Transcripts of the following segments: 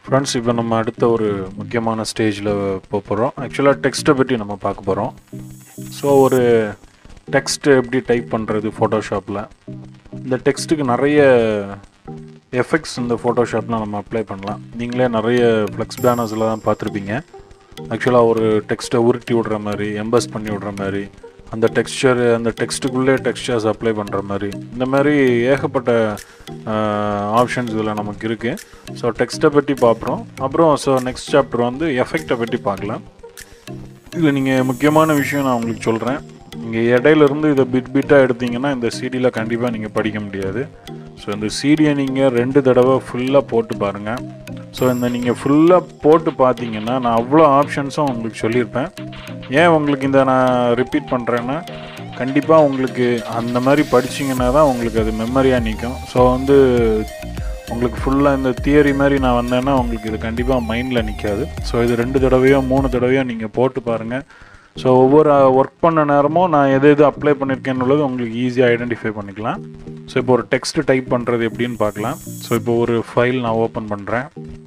friends இப்போ நம்ம அடுத்த ஒரு முக்கியமான ஸ்டேஜில் போக போகிறோம் ஆக்சுவலாக டெக்ஸ்ட்டை பற்றி நம்ம பார்க்க போகிறோம் ஸோ ஒரு டெக்ஸ்ட் எப்படி டைப் பண்ணுறது ஃபோட்டோஷாப்பில் இந்த டெக்ஸ்ட்டுக்கு நிறைய எஃபெக்ட்ஸ் இந்த ஃபோட்டோஷாப்பில் நம்ம அப்ளை பண்ணலாம் நீங்களே நிறைய ஃப்ளெக்ஸ் பேனர்ஸில் தான் பார்த்துருப்பீங்க ஆக்சுவலாக ஒரு டெக்ஸ்ட்டை உருட்டி விடுற மாதிரி எம்பஸ் பண்ணி விடுற மாதிரி அந்த டெக்ஸ்சர் அந்த டெக்ஸ்ட்டுக்குள்ளே டெக்ஸ்சர்ஸ் அப்ளை பண்ணுற மாதிரி இந்த மாதிரி ஏகப்பட்ட ஆப்ஷன்ஸ் இதில் நமக்கு இருக்குது ஸோ டெக்ஸ்ட்டை பற்றி பார்க்குறோம் அப்புறம் ஸோ நெக்ஸ்ட் சாப்டர் வந்து எஃபெக்டை பற்றி பார்க்கலாம் இதில் நீங்கள் முக்கியமான விஷயம் நான் உங்களுக்கு சொல்கிறேன் நீங்கள் இடையிலேருந்து இதை பிட் பிட்டாக எடுத்தீங்கன்னா இந்த சிடியில் கண்டிப்பாக நீங்கள் படிக்க முடியாது ஸோ இந்த சிடியை நீங்கள் ரெண்டு தடவை ஃபுல்லாக போட்டு பாருங்கள் ஸோ இந்த நீங்கள் ஃபுல்லாக போட்டு பார்த்தீங்கன்னா நான் அவ்வளோ ஆப்ஷன்ஸும் உங்களுக்கு சொல்லியிருப்பேன் ஏன் உங்களுக்கு இந்த நான் ரிப்பீட் பண்ணுறேன்னா கண்டிப்பாக உங்களுக்கு அந்த மாதிரி படிச்சிங்கன்னா தான் உங்களுக்கு அது மெமரியாக நிற்கும் ஸோ வந்து உங்களுக்கு ஃபுல்லாக இந்த தியரி மாதிரி நான் வந்தேன்னா உங்களுக்கு இது கண்டிப்பாக மைண்டில் நிற்காது ஸோ இது ரெண்டு தடவையோ மூணு தடவையோ நீங்கள் போட்டு பாருங்கள் ஸோ ஒவ்வொரு ஒர்க் பண்ண நேரமும் நான் எது எது அப்ளை பண்ணியிருக்கேன்னு உங்களுக்கு ஈஸியாக ஐடென்டிஃபை பண்ணிக்கலாம் ஸோ இப்போ ஒரு டெக்ஸ்ட் டைப் பண்ணுறது எப்படின்னு பார்க்கலாம் ஸோ இப்போ ஒரு ஃபைல் நான் ஓப்பன் பண்ணுறேன்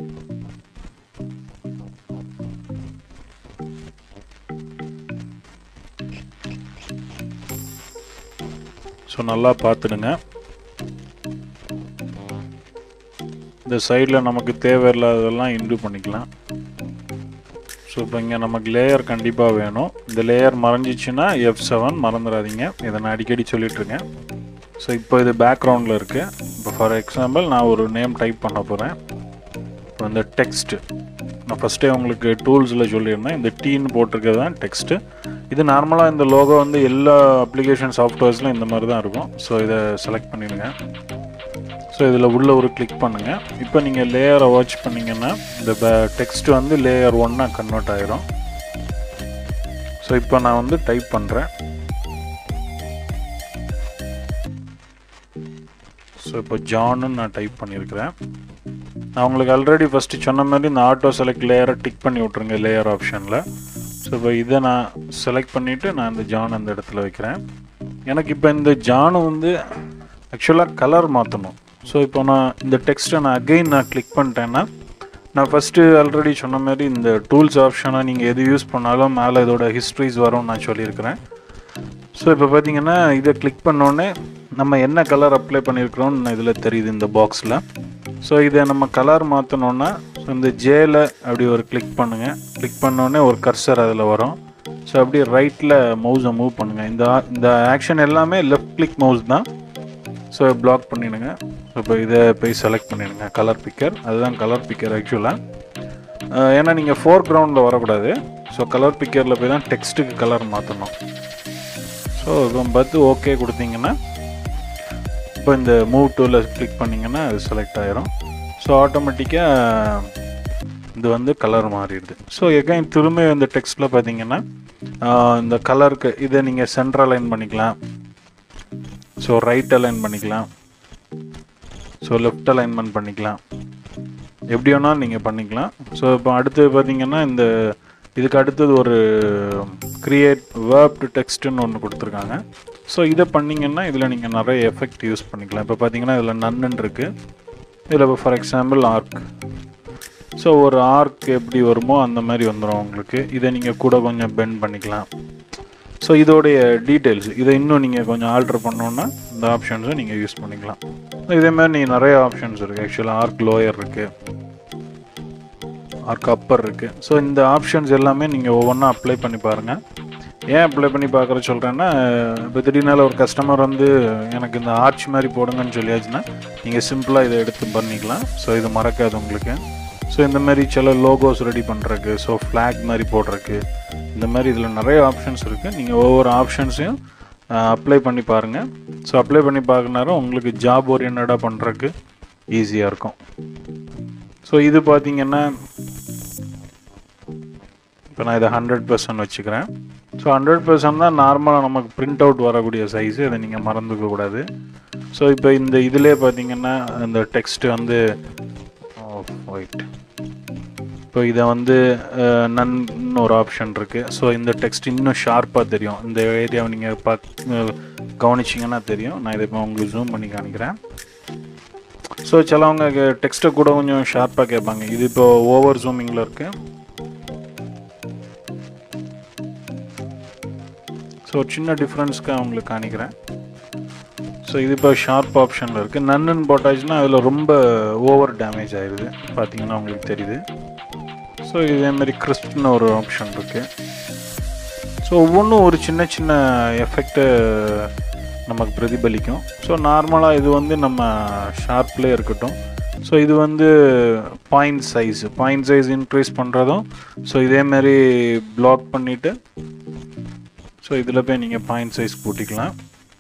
ஸோ நல்லா பார்த்துடுங்க இந்த சைடில் நமக்கு தேவையில்லாததெல்லாம் இன்டு பண்ணிக்கலாம் ஸோ இப்போ இங்கே நமக்கு லேயர் கண்டிப்பாக வேணும் இந்த லேயர் மறைஞ்சிச்சுன்னா எஃப் செவன் மறந்துடாதீங்க இதை நான் அடிக்கடி சொல்லிட்டுருக்கேன் ஸோ இப்போ இது பேக்ரவுண்டில் இருக்குது இப்போ ஃபார் எக்ஸாம்பிள் நான் ஒரு நேம் டைப் பண்ண போகிறேன் இப்போ இந்த டெக்ஸ்ட்டு நான் ஃபஸ்ட்டே உங்களுக்கு டூல்ஸில் சொல்லியிருந்தேன் இந்த டீன்னு போட்டிருக்கிறது தான் டெக்ஸ்ட்டு இது நார்மலாக இந்த லோகோ வந்து எல்லா அப்ளிகேஷன் சாஃப்ட்வேர்ஸ்லையும் இந்த மாதிரி தான் இருக்கும் ஸோ இதை செலக்ட் பண்ணிடுங்க ஸோ இதில் உள்ள ஒரு கிளிக் பண்ணுங்கள் இப்போ நீங்கள் லேயரை வாட்ச் பண்ணிங்கன்னா இந்த டெக்ஸ்ட் வந்து லேயர் ஒன்னாக கன்வெர்ட் ஆகிரும் ஸோ இப்போ நான் வந்து டைப் பண்ணுறேன் ஸோ இப்போ ஜான்னு நான் டைப் பண்ணியிருக்கிறேன் நான் உங்களுக்கு ஆல்ரெடி ஃபஸ்ட்டு சொன்ன மாதிரி இந்த ஆட்டோ செலக்ட் லேயரை டிக் பண்ணி விட்ருங்க லேயர் ஆப்ஷனில் ஸோ இப்போ இதை நான் செலக்ட் பண்ணிவிட்டு நான் இந்த ஜான் அந்த இடத்துல வைக்கிறேன் எனக்கு இப்போ இந்த ஜானு வந்து ஆக்சுவலாக கலர் மாற்றணும் ஸோ இப்போ நான் இந்த டெக்ஸ்ட்டை நான் அகெயின் நான் கிளிக் பண்ணிட்டேன்னா நான் ஃபஸ்ட்டு ஆல்ரெடி சொன்ன மாதிரி இந்த டூல்ஸ் ஆப்ஷனை நீங்கள் எது யூஸ் பண்ணாலும் மேலே இதோட ஹிஸ்ட்ரிஸ் வரும்னு நான் சொல்லியிருக்கிறேன் ஸோ இப்போ பார்த்தீங்கன்னா இதை கிளிக் பண்ணோடனே நம்ம என்ன கலர் அப்ளை பண்ணியிருக்கிறோம்னு இதில் தெரியுது இந்த பாக்ஸில் ஸோ இதை நம்ம கலர் மாற்றணுன்னா ஸோ இந்த ஜேல அப்படி ஒரு கிளிக் பண்ணுங்கள் கிளிக் பண்ணோடனே ஒரு கர்சர் அதில் வரும் ஸோ அப்படியே ரைட்டில் மவுஸை மூவ் பண்ணுங்கள் இந்த இந்த ஆக்ஷன் எல்லாமே லெஃப்ட் கிளிக் மவுஸ் தான் ஸோ பிளாக் பண்ணிடுங்க ஸோ இப்போ இதை போய் செலக்ட் பண்ணிடுங்க கலர் பிக்கர் அதுதான் கலர் பிக்கர் ஆக்சுவலாக ஏன்னா நீங்கள் ஃபோர் கிரவுண்டில் வரக்கூடாது ஸோ கலர் பிக்கரில் போய் தான் டெக்ஸ்ட்டுக்கு கலர் மாற்றணும் ஸோ இப்போ பார்த்து ஓகே கொடுத்தீங்கன்னா இப்போ இந்த மூவ் டூவில் கிளிக் பண்ணிங்கன்னா அது செலக்ட் ஆயிரும் ஸோ ஆட்டோமேட்டிக்காக இது வந்து கலர் மாறிடுது ஸோ எகைன் திரும்ப இந்த டெக்ஸ்ட்டில் பார்த்தீங்கன்னா இந்த கலருக்கு இதை நீங்கள் சென்ட்ரல் அலைன் பண்ணிக்கலாம் ஸோ ரைட் அலைன் பண்ணிக்கலாம் ஸோ லெஃப்ட் அலைன்மெண்ட் பண்ணிக்கலாம் எப்படி வேணாலும் நீங்கள் பண்ணிக்கலாம் ஸோ இப்போ அடுத்து பார்த்தீங்கன்னா இந்த இதுக்கு அடுத்தது ஒரு க்ரியேட் வேர்ப்டு டெக்ஸ்ட்டுன்னு ஒன்று கொடுத்துருக்காங்க ஸோ இதை பண்ணிங்கன்னா இதில் நீங்கள் நிறைய எஃபெக்ட் யூஸ் பண்ணிக்கலாம் இப்போ பார்த்தீங்கன்னா இதில் நன்னு இருக்குது இதில் இப்போ ஃபார் எக்ஸாம்பிள் ஆர்க் ஸோ ஒரு ஆர்க் எப்படி வருமோ அந்த மாதிரி வந்துடும் உங்களுக்கு இதை நீங்கள் கூட கொஞ்சம் பெண்ட் பண்ணிக்கலாம் ஸோ இதோடைய டீட்டெயில்ஸ் இதை இன்னும் நீங்கள் கொஞ்சம் ஆல்ட்ரு பண்ணோன்னா இந்த ஆப்ஷன்ஸும் நீங்கள் யூஸ் பண்ணிக்கலாம் இதே மாதிரி நீங்கள் நிறைய ஆப்ஷன்ஸ் இருக்குது ஆக்சுவலாக ஆர்க் லோயர் இருக்குது ஆர்க் அப்பர் இருக்குது ஸோ இந்த ஆப்ஷன்ஸ் எல்லாமே நீங்கள் ஒவ்வொன்றா அப்ளை பண்ணி பாருங்கள் ஏன் அப்ளை பண்ணி பார்க்குற சொல்கிறேன்னா இப்போ திடீர்னால ஒரு கஸ்டமர் வந்து எனக்கு இந்த ஆர்ச் மாதிரி போடுங்கன்னு சொல்லியாச்சுன்னா நீங்கள் சிம்பிளாக இதை எடுத்து பண்ணிக்கலாம் ஸோ இது மறக்காது உங்களுக்கு ஸோ இந்த மாதிரி சில லோகோஸ் ரெடி பண்ணுறக்கு ஸோ ஃப்ளாக் மாதிரி போடுறக்கு இந்த மாதிரி இதில் நிறைய ஆப்ஷன்ஸ் இருக்குது நீங்கள் ஒவ்வொரு ஆப்ஷன்ஸையும் அப்ளை பண்ணி பாருங்கள் ஸோ அப்ளை பண்ணி பார்க்குனாரும் உங்களுக்கு ஜாப் ஓரியன்டாக பண்ணுறக்கு ஈஸியாக இருக்கும் ஸோ இது பார்த்தீங்கன்னா இப்போ நான் இதை ஹண்ட்ரட் பர்சன்ட் வச்சுக்கிறேன் ஸோ ஹண்ட்ரட் பர்சன்ட் தான் நார்மலாக நமக்கு பிரிண்ட் அவுட் வரக்கூடிய சைஸு அதை நீங்கள் மறந்துக்க கூடாது ஸோ இப்போ இந்த இதிலே பார்த்தீங்கன்னா இந்த டெக்ஸ்ட் வந்து ஒயிட் இப்போ இதை வந்து நன்னு ஒரு ஆப்ஷன் இருக்குது ஸோ இந்த டெக்ஸ்ட் இன்னும் ஷார்ப்பாக தெரியும் இந்த ஏரியாவை நீங்கள் பார்த்து கவனிச்சிங்கன்னா தெரியும் நான் இதை இப்போ உங்களுக்கு ஜூம் பண்ணி காணிக்கிறேன் ஸோ சிலவங்க டெக்ஸ்ட்டை கூட கொஞ்சம் ஷார்ப்பாக கேட்பாங்க இது இப்போ ஓவர் ஜூமிங்கில் இருக்கு ஸோ ஒரு சின்ன டிஃப்ரென்ஸ்க்கு அவங்களுக்கு காணிக்கிறேன் ஸோ இது இப்போ ஷார்ப் ஆப்ஷனில் இருக்குது நன்னுன்னு போட்டாச்சுன்னா அதில் ரொம்ப ஓவர் டேமேஜ் ஆயிடுது பார்த்தீங்கன்னா உங்களுக்கு தெரியுது ஸோ இதேமாரி கிறிஸ்ப்னு ஒரு ஆப்ஷன் இருக்குது ஸோ ஒவ்வொன்றும் ஒரு சின்ன சின்ன எஃபெக்டை நமக்கு பிரதிபலிக்கும் ஸோ நார்மலாக இது வந்து நம்ம ஷார்ப்லேயே இருக்கட்டும் ஸோ இது வந்து point size point size increase பண்ணுறதும் ஸோ இதேமாரி பிளாக் பண்ணிவிட்டு ஸோ இதில் போய் நீங்கள் பாயிண்ட் சைஸ் கூட்டிக்கலாம்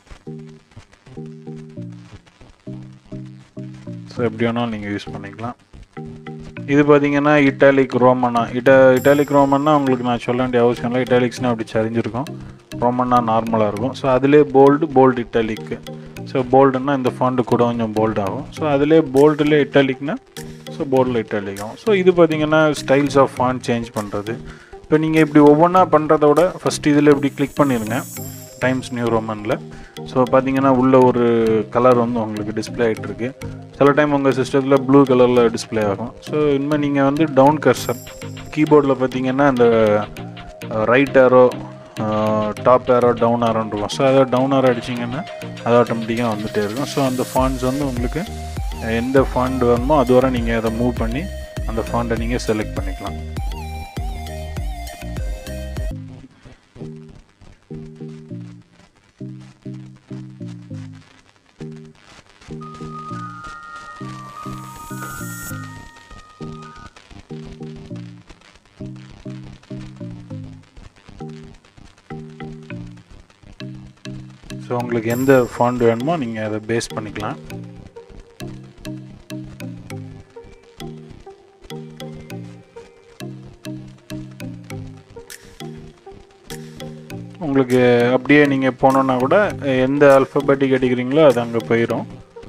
ஸோ எப்படி வேணாலும் நீங்கள் யூஸ் பண்ணிக்கலாம் இது பார்த்தீங்கன்னா இட்டாலிக் ரோமனா இட்டா இட்டாலிக் ரோமன்னா உங்களுக்கு நான் சொல்ல வேண்டிய அவசியம் இல்லை இட்டாலிக்ஸ்னால் அப்படி சரிஞ்சிருக்கும் ரோமன்னா நார்மலாக இருக்கும் ஸோ அதிலே போல்டு போல்டு இட்டாலிக்கு ஸோ போல்டுன்னா இந்த ஃபாண்டு கூட கொஞ்சம் போல்ட் ஆகும் ஸோ அதிலே போல்டில் இட்டாலிக்னா ஸோ போர்டில் இட்டாலிக் ஆகும் ஸோ இது பார்த்தீங்கன்னா ஸ்டைல்ஸ் ஆஃப் ஃபாண்ட் சேஞ்ச் பண்ணுறது இப்போ நீங்கள் இப்படி ஒவ்வொன்றா பண்ணுறத விட ஃபஸ்ட் இதில் இப்படி கிளிக் பண்ணிடுங்க டைம்ஸ் நியூ ரோமனில் ஸோ பார்த்தீங்கன்னா உள்ள ஒரு கலர் வந்து உங்களுக்கு டிஸ்பிளே ஆகிட்டு இருக்கு சில டைம் உங்கள் சிஸ்டத்தில் ப்ளூ கலரில் டிஸ்பிளே ஆகும் ஸோ இனிமேல் நீங்கள் வந்து டவுன் கர்சர் கீபோர்டில் பார்த்தீங்கன்னா இந்த right arrow top arrow down ஏரோன்னு இருக்கும் ஸோ அதை டவுன் ஏரோ அடிச்சிங்கன்னா அது ஆட்டோமேட்டிக்காக வந்துகிட்டே இருக்கும் ஸோ அந்த ஃபாண்ட்ஸ் வந்து உங்களுக்கு எந்த ஃபாண்ட் வேணுமோ அது வரை நீங்கள் அதை மூவ் பண்ணி அந்த ஃபாண்டை நீங்கள் செலக்ட் பண்ணிக்கலாம் ஸோ உங்களுக்கு எந்த ஃபாண்ட் வேணுமோ நீங்கள் அதை பேஸ் பண்ணிக்கலாம் உங்களுக்கு அப்படியே நீங்கள் போனோன்னா கூட எந்த அல்ஃபபெட்டிக் அடிக்கிறீங்களோ அது அங்கே போயிடும்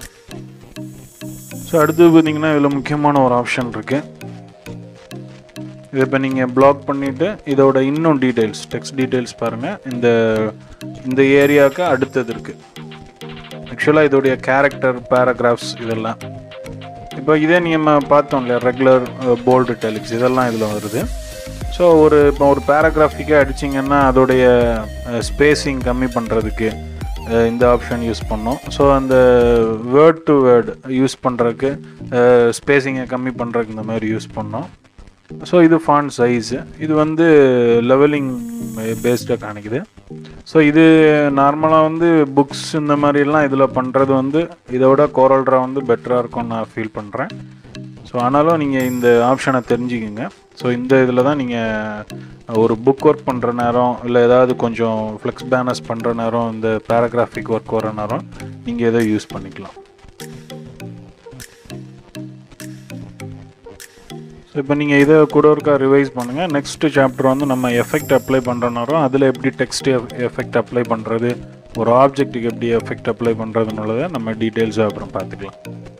ஸோ அடுத்து பார்த்தீங்கன்னா இதில் முக்கியமான ஒரு ஆப்ஷன் இருக்குது இதை இப்போ நீங்கள் பிளாக் பண்ணிவிட்டு இதோட இன்னும் டீட்டெயில்ஸ் டெக்ஸ்ட் டீட்டெயில்ஸ் பாருங்கள் இந்த இந்த ஏரியாவுக்கு அடுத்தது இருக்குது ஆக்சுவலாக இதோடைய கேரக்டர் பேராகிராஃப்ஸ் இதெல்லாம் இப்போ இதே நீங்கள் பார்த்தோம் இல்லையா ரெகுலர் போல்டு டெலிக்ஸ் இதெல்லாம் இதில் வருது ஸோ ஒரு இப்போ ஒரு பேராகிராஃபிக்காக அடிச்சிங்கன்னா அதோடைய ஸ்பேஸிங் கம்மி பண்ணுறதுக்கு இந்த ஆப்ஷன் யூஸ் பண்ணோம் ஸோ அந்த வேர்ட் டு வேர்ட் யூஸ் பண்ணுறதுக்கு ஸ்பேஸிங்கை கம்மி பண்ணுறதுக்கு இந்த மாதிரி யூஸ் பண்ணோம் ஸோ இது ஃபாண்ட் சைஸு இது வந்து லெவலிங் பேஸ்டாக காணிக்குது ஸோ இது நார்மலாக வந்து புக்ஸ் இந்த மாதிரிலாம் இதில் பண்ணுறது வந்து இதை விட கோரல்ட்ரா வந்து பெட்டராக இருக்கும்னு நான் ஃபீல் பண்ணுறேன் ஸோ ஆனாலும் நீங்கள் இந்த ஆப்ஷனை தெரிஞ்சுக்கோங்க ஸோ இந்த இதில் தான் நீங்கள் ஒரு புக் ஒர்க் பண்ணுற நேரம் இல்லை ஏதாவது கொஞ்சம் ஃப்ளெக்ஸ் பேனர்ஸ் பண்ணுற நேரம் இந்த பேராகிராஃபிக் ஒர்க் வர நேரம் நீங்கள் எதை யூஸ் பண்ணிக்கலாம் ஸோ இப்போ நீங்கள் இதை கூட ஒருக்கா ரிவைஸ் பண்ணுங்கள் நெக்ஸ்ட் சாப்டர் வந்து நம்ம எஃபெக்ட் அப்ளை பண்ணுற நேரம் அதில் எப்படி டெக்ஸ்ட் எஃபெக்ட் அப்ளை பண்ணுறது ஒரு ஆப்ஜெக்ட்டுக்கு எப்படி எஃபெக்ட் அப்ளை பண்ணுறதுனுள்ளதை நம்ம டீட்டெயில்ஸாக அப்புறம் பார்த்துக்கலாம்